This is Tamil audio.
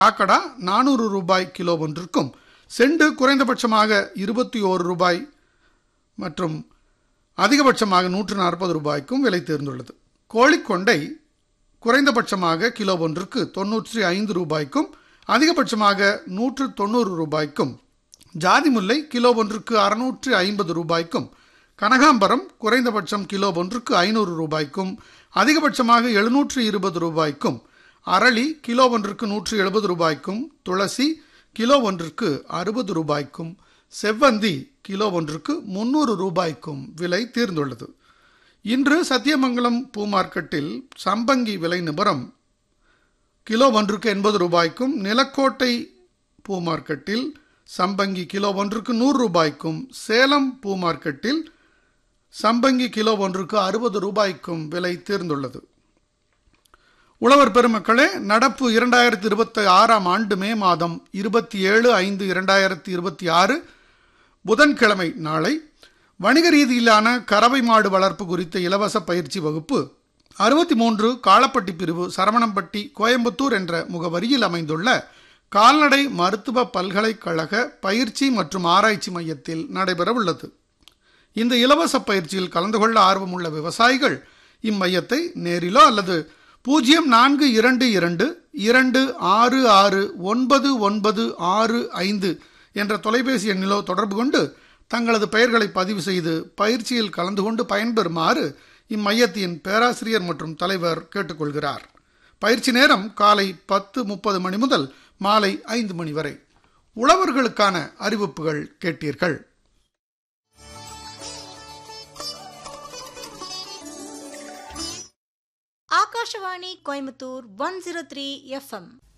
காக்கடா நானூறு ரூபாய் கிலோ ஒன்றிற்கும் செண்டு குறைந்தபட்சமாக இருபத்தி ஓரு ரூபாய் மற்றும் அதிகபட்சமாக நூற்று நாற்பது ரூபாய்க்கும் விலை தேர்ந்துள்ளது கோழிக்கொண்டை குறைந்தபட்சமாக கிலோ ஒன்றுக்கு தொன்னூற்றி ஐந்து ரூபாய்க்கும் அதிகபட்சமாக நூற்று தொண்ணூறு ரூபாய்க்கும் ஜாதி முல்லை கிலோ ஒன்றுக்கு அறுநூற்று ஐம்பது ரூபாய்க்கும் கனகாம்பரம் குறைந்தபட்சம் கிலோ ஒன்றுக்கு ஐநூறு ரூபாய்க்கும் அதிகபட்சமாக எழுநூற்று இருபது ரூபாய்க்கும் அரளி கிலோ ஒன்றுக்கு நூற்று எழுபது ரூபாய்க்கும் துளசி கிலோ ஒன்றுக்கு அறுபது ரூபாய்க்கும் செவ்வந்தி கிலோ ஒன்றுக்கு முன்னூறு ரூபாய்க்கும் விலை தீர்ந்துள்ளது இன்று சத்தியமங்கலம் பூ மார்க்கெட்டில் சம்பங்கி விலை நிபரம் கிலோ ஒன்றுக்கு எண்பது ரூபாய்க்கும் நிலக்கோட்டை பூ மார்க்கெட்டில் சம்பங்கி கிலோ ஒன்றுக்கு நூறு ரூபாய்க்கும் சேலம் பூ மார்க்கெட்டில் சம்பங்கி கிலோ ஒன்றுக்கு அறுபது ரூபாய்க்கும் விலை தேர்ந்துள்ளது உழவர் பெருமக்களே நடப்பு இரண்டாயிரத்தி இருபத்தி ஆறாம் ஆண்டு மே மாதம் இருபத்தி ஏழு ஐந்து இரண்டாயிரத்தி இருபத்தி ஆறு புதன்கிழமை நாளை வணிக ரீதியிலான கறவை மாடு வளர்ப்பு குறித்த இலவச பயிற்சி வகுப்பு அறுபத்தி மூன்று காளப்பட்டி பிரிவு சரவணம்பட்டி கோயம்புத்தூர் என்ற முகவரியில் அமைந்துள்ள கால்நடை மருத்துவ பல்கலைக்கழக பயிற்சி மற்றும் ஆராய்ச்சி மையத்தில் நடைபெறவுள்ளது இந்த இலவச பயிற்சியில் கலந்து கொள்ள ஆர்வமுள்ள விவசாயிகள் இம்மையத்தை நேரிலோ அல்லது பூஜ்ஜியம் நான்கு இரண்டு இரண்டு இரண்டு ஆறு ஆறு ஒன்பது ஒன்பது ஆறு ஐந்து என்ற தொலைபேசி எண்ணிலோ தொடர்பு கொண்டு தங்களது பெயர்களை பதிவு செய்து பயிற்சியில் கலந்து கொண்டு பயன்பெறுமாறு இம்மையத்தின் பேராசிரியர் மற்றும் தலைவர் கேட்டுக்கொள்கிறார் பயிற்சி நேரம் காலை பத்து முப்பது மணி முதல் மாலை ஐந்து மணி வரை உழவர்களுக்கான அறிவிப்புகள் கேட்டீர்கள் Akashvani Coimbatore one zero three FM